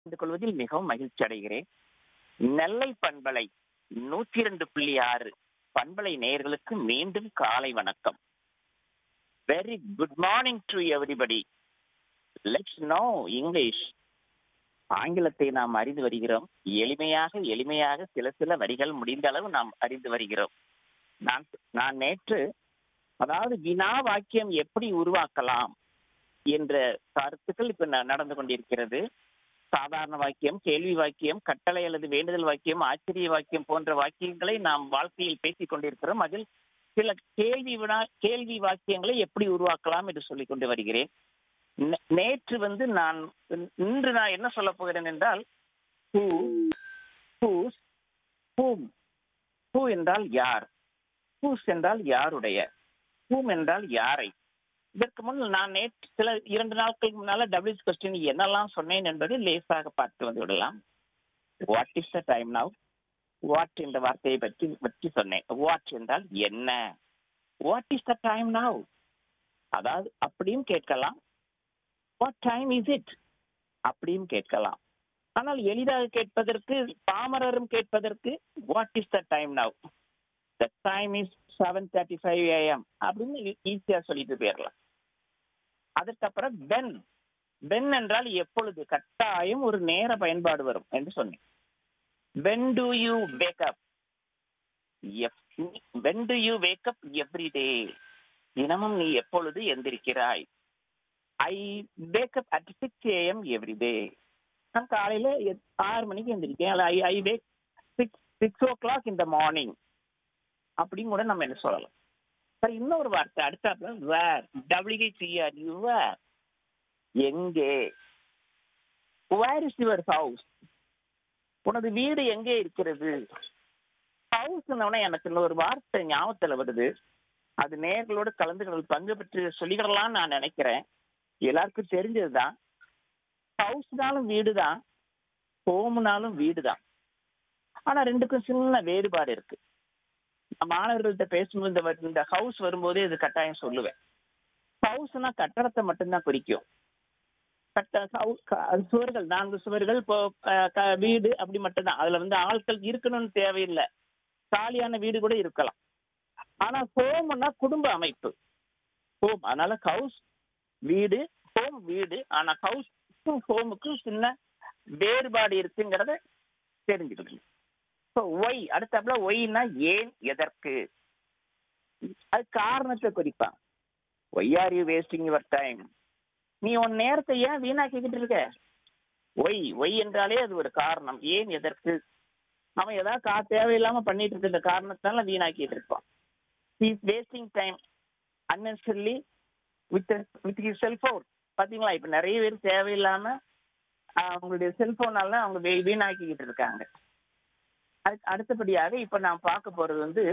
கலந்து கொள்வதில் மிகவும் மகிழ்ச்சி அடைகிறேன் நெல்லை பண்பலை நூற்றி இரண்டு புள்ளி ஆறு பண்பலை நேயர்களுக்கு மீண்டும் காலை வணக்கம் very good morning to everybody let's know English ஆங்கிலத்தை நாம் அறிந்து வருகிறோம் எளிமையாக எளிமையாக சில சில வரிகள் முடிந்த அளவு நாம் அறிந்து வருகிறோம் நான் நான் நேற்று அதாவது வினா வாக்கியம் எப்படி உருவாக்கலாம் என்ற கருத்துக்கள் இப்ப ந- நடந்து கொண்டிருக்கிறது சாதாரண வாக்கியம் கேள்வி வாக்கியம் கட்டளை அல்லது வேண்டுதல் வாக்கியம் ஆச்சரிய வாக்கியம் போன்ற வாக்கியங்களை நாம் வாழ்க்கையில் பேசிக் கொண்டிருக்கிறோம் அதில் சில கேள்வி வினா கேள்வி வாக்கியங்களை எப்படி உருவாக்கலாம் என்று சொல்லிக் கொண்டு வருகிறேன் நே- நேற்று வந்து நான் இன்று நான் என்ன சொல்ல போகிறேன் என்றால் who whose whom who என்றால் யார் whose என்றால் யாருடைய whom என்றால் யாரை இதற்கு முன் நான் நேற்று சில இரண்டு நாட்களுக்கு முன்னால டபிள்யூஸ் கொஸ்டின் என்னெல்லாம் சொன்னேன் என்பதை லேசாக பார்த்து வந்து விடலாம் what is the time now what என்ற வார்த்தையை பற்றி பற்றி சொன்னேன் வாட் என்றால் என்ன what is the time now அதாவது அப்படியும் கேட்கலாம் வாட் டைம் இஸ் இட் அப்படியும் கேட்கலாம் ஆனால் எளிதாக கேட்பதற்கு பாமரரும் கேட்பதற்கு what is the time now the time is seven thirty five AM அப்படின்னு ஈஸியா சொல்லிட்டு போயிடலாம் அதற்கப்புறம் பென் பென் என்றால் எப்பொழுது கட்டாயம் ஒரு நேர பயன்பாடு வரும் என்று சொன்னேன் when do you wake up when do you wake up every day தினமும் நீ எப்பொழுது எந்திரிக்கிறாய் I wake up at six AM every day நான் காலையில எட்- ஆறு மணிக்கு எந்திரிக்கேன் I I wake six six o'clock இந்த மார்னிங் அப்படின்னு கூட நம்ம என்ன சொல்லலாம் சரி இன்னொரு வார்த்தை அடுத்தாப்புல வேர் டபிள்யூஹெச்இஆர் யூ வேர் எங்கே வேர் இஸ் யுவர் ஹவுஸ் உனது வீடு எங்கே இருக்கிறது ஹவுஸ் எனக்கு இன்னொரு வார்த்தை ஞாபகத்துல வருது அது நேர்களோடு கலந்து பங்கு பெற்று சொல்லிக்கிடலாம்னு நான் நினைக்கிறேன் எல்லாருக்கும் தெரிஞ்சதுதான் ஹவுஸ்னாலும் வீடு தான் ஹோம்னாலும் வீடு தான் ஆனா ரெண்டுக்கும் சின்ன வேறுபாடு இருக்கு நான் மாணவர்கள்ட்ட பேசும்போது இந்த வ- இந்த ஹவுஸ் வரும்போதே இது கட்டாயம் சொல்லுவேன் ஹவுஸ்னா கட்டடத்தை மட்டும்தான் குறிக்கும் கட்ட ஹவு- க- அது சுவர்கள் நான்கு சுவர்கள் இப்போ அஹ், க- வீடு அப்படி மட்டும்தான் அதுல வந்து ஆட்கள் இருக்கணும்னு தேவையில்லை காலியான வீடு கூட இருக்கலாம் ஆனா ஹோம்னா குடும்ப அமைப்பு ஹோம் அதனால ஹவுஸ் வீடு ஹோம் வீடு ஆனா ஹவுஸ் ஹோமுக்கும் சின்ன வேறுபாடு இருக்குங்கிறத தெரிஞ்சுக்கணும் ஸோ ஒய் அடுத்தாப்புல ஒய்னா ஏன் எதற்கு அது காரணத்தை குறிப்பான் why are you wasting your time நீ உன் நேரத்தை ஏன் வீணாக்கிக்கிட்டு இருக்க ஒய் ஒய் என்றாலே அது ஒரு காரணம் ஏன் எதற்கு அவன் ஏதாவது கா தேவையில்லாம பண்ணிட்டு இருக்க இந்த காரணத்தால வீணாக்கிட்டு இருப்பான் is wasting time unnecessarily with with his cellphone பாத்தீங்களா இப்ப நிறைய பேர் தேவையில்லாம ஆஹ், அவங்களுடைய செல்போனால அவங்க வீ- வீணாக்கிக்கிட்டு இருக்காங்க அதுக்கு அடுத்தபடியாக இப்ப நான் பார்க்க போறது வந்து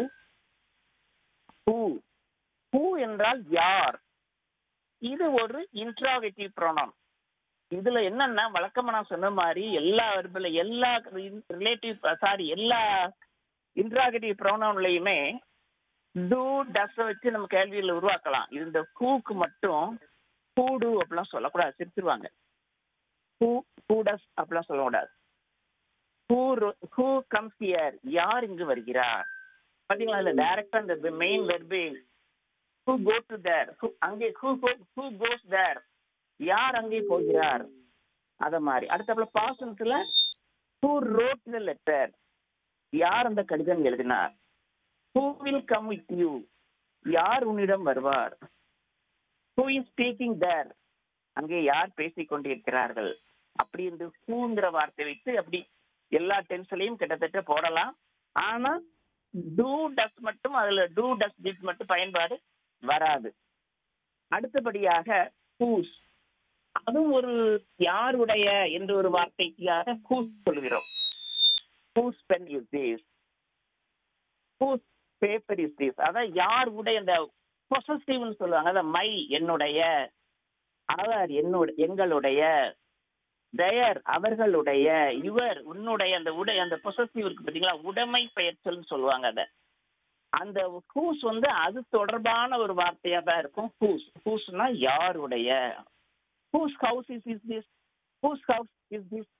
ஹூ ஹூ என்றால் யார் இது ஒரு இன்ட்ராகேட்டிவ் ப்ரோனவுன் இதுல என்னன்னா வழக்கமா நான் சொன்ன மாதிரி எல்லா வெர்பல எல்லா ரிலேட்டிவ் சாரி எல்லா இன்ட்ராகேட்டிவ் ப்ரோனவுன்லயுமே டூ டஸ் வச்சு நம்ம கேள்வியில் உருவாக்கலாம் இது இந்த ஹூக்கு மட்டும் ஹூ டூ அப்படிலாம் சொல்லக்கூடாது சிரிச்சிருவாங்க ஹூ ஹூ டஸ் அப்படிலாம் சொல்லக்கூடாது ஹூ ஹூ கம்ஸ் ஹியர் யார் இங்கு வருகிறார் பாத்தீங்களா இல்ல டைரக்டா இந்த மெயின் வெர்பே ஹூ கோ டு தேர் அங்கே ஹூ ஹூ கோஸ் தேர் யார் அங்கே போகிறார் அத மாதிரி அடுத்தப்பல பாசனத்துல ஹூ ரோட் த லெட்டர் யார் அந்த கடிதம் எழுதினார் who will come with you யார் உன்னிடம் வருவார் ஹூ இஸ் ஸ்பீக்கிங் தேர் அங்கே யார் பேசிக் கொண்டிருக்கிறார்கள் அப்படி என்று ஹூங்கிற வார்த்தை வைத்து அப்படி எல்லா டென்ஸ்லயும் கிட்டத்தட்ட போடலாம் ஆனா டூ டஸ் மட்டும் அதுல டூ டஸ் டிட் மட்டும் பயன்பாடு வராது அடுத்தபடியாக ஹூஸ் அதுவும் ஒரு யாருடைய என்ற ஒரு வார்த்தைக்காக ஹூஸ் சொல்கிறோம் whose pen is this whose paper is this அதான் யார் உடைய அந்த பொசசிவ்னு சொல்லுவாங்க அதான் மை என்னுடைய அவர் என்னுடைய எங்களுடைய தயர் அவர்களுடைய இவர் உன்னுடைய அந்த உடை அந்த பொசசிவ் இருக்கு பாத்தீங்களா உடைமை பெயர்ச்சல்னு சொல்லுவாங்க அத அந்த ஹூஸ் வந்து அது தொடர்பான ஒரு வார்த்தையா தான் இருக்கும் ஹூஸ் ஹூஸ்னா யாருடைய whose house is is this whose house is this